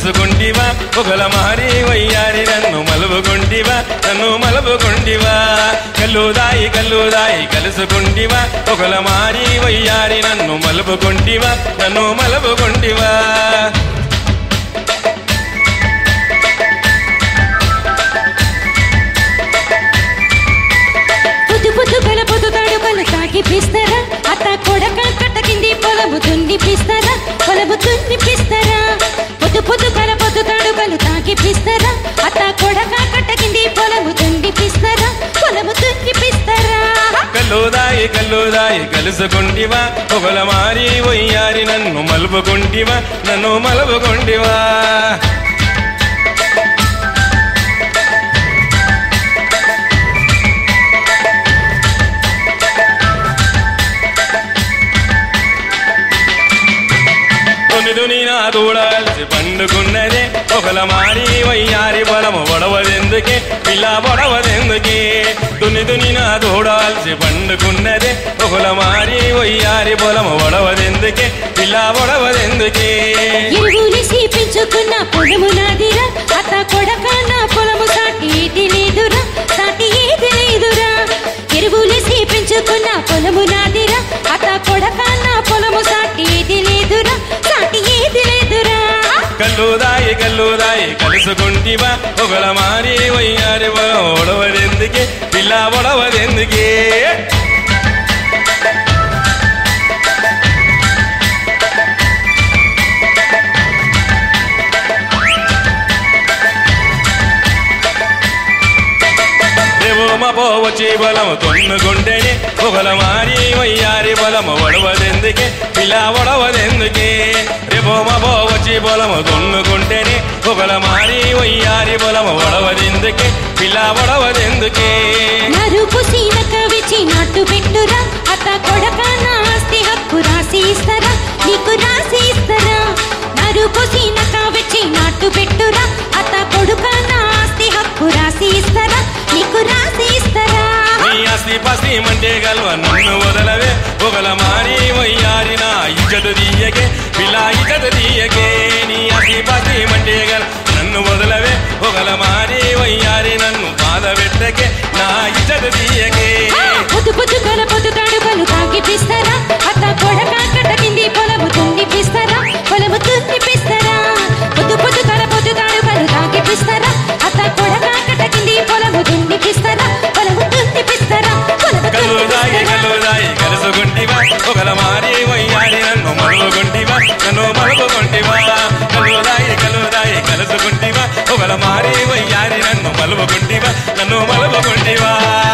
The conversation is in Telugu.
కలుసుకుంటివా ఒకల మారి వయ్యారి నన్ను మలుపుకుంటివా నన్ను మలుపుకుంటివా కల్లుదాయి కల్లుదాయి కలుసుకుంటివా ఒకల మారి వయ్యారి నన్ను మలుపుకుంటివా నన్ను మలుపుకుంటివా పొద్దు పొద్దు గల పొద్దు తడుకలు తాకిపిస్తారా అత్త కొడక కట్టకింది పొలము దున్నిపిస్తారా పొలము దున్నిపిస్తారా పొద్దు పొద్దు గల పొద్దు తడుకలు తాకిపిస్తారా అత్త కొడక కట్టకింది పొలము దున్నిపిస్తారా పొలము దున్నిపిస్తారా కల్లుదాయి కల్లుదాయి కలుసుకుంటివా ఒకల మారి వయ్యారి నన్ను మలుపుకుంటివా నన్ను మలుపుకుంటివా దుని దుని నా దూడాల్సి పండుకున్నదే ఒకల మారి వయ్యారి బలము బొడవదెందుకే పిల్ల బొడవదెందుకే దుని దుని నా దూడాల్సి పండుకున్నదే ఒకల మారి వయ్యారి బలము బొడవదెందుకే పిల్ల బొడవదెందుకే ఎరువులు సీపించుకున్న పొలము నాదిరా అత్త కొడక నా పొలము సాటి ఏది లేదురా సాటి ఏది లేదురా ఎరువులు సీపించుకున్న పొలము నాదిరా అత్త కొడక నా పొలము సాటి ఏది లేదురా సాటి ఏది లేదురా కల్లుదాయి కల్లుదాయి కలుసుకుంటివా ఒకల మారి వయ్యారి బలం బొడవదెందుకే పిల్ల బొడవదెందుకే రేవోమ పోవచ్చి బలము తొన్నుకుంటేనే ఒకల మారి వయ్యారి బలము ఒడవదెందుకే ఇలా ఒడవదెందుకే రేవోమ పోవచ్చి బలము తొన్నుకుంటేనే ఒకల మారి వయ్యారి బలము ఒడవదెందుకే ఇలా ఒడవదెందుకే నరుపు సీనక విచి నాటు పెట్టురా అత్త కొడక నా ఆస్తి హక్కు రాసి ఇస్తారా నీకు రాసి ఇస్తారా నరుపు సీనక విచి నాటు పెట్టురా అత్త కొడుక నా ఆస్తి హక్కు రాసి ఇస్తారా నీకు రాసి ఇస్తారా నీ ఆస్తి పాస్తి మంటే గల్వ నన్ను వదలవే ఒకల మారి వయ్యారి నా ఇజ్జత తీయకే పిల్ల ఇజ్జత తీయకే నీ ఆస్తి పాస్తి మంటే గల్ నన్ను వదలవే ఒకల మారి వయ్యారి నన్ను బాధ పెట్టకే నా ఇజ్జత తీయకే పొద్దు పొద్దు గల పొద్దు తడుకలు తాగిపిస్తారా అత్త కొడక కట్టకింది పొలము తున్నిపిస్తారా పొలము తున్నిపిస్తారా పొద్దు పొద్దు గల పొద్దు తడుకలు తాగిపిస్తారా అత్త కొడక కట్టకింది పొలము తున్నిపిస్తారా పొలము తున్నిపిస్తారా పొలము కల్లు దాగి తున్నిపిస్తారా కల్లు దాగి కలుసుకుంటివా ఒకల మారి వయ్యారి నన్ను మలుగుకుంటివా నన్ను మలుగుకుంటివా కల్లు దాగి కల్లు దాగి కలుసుకుంటివా ఒకల మారి వయ్యారి నన్ను మలుగుకుంటివా నన్ను మలుగుకుంటివా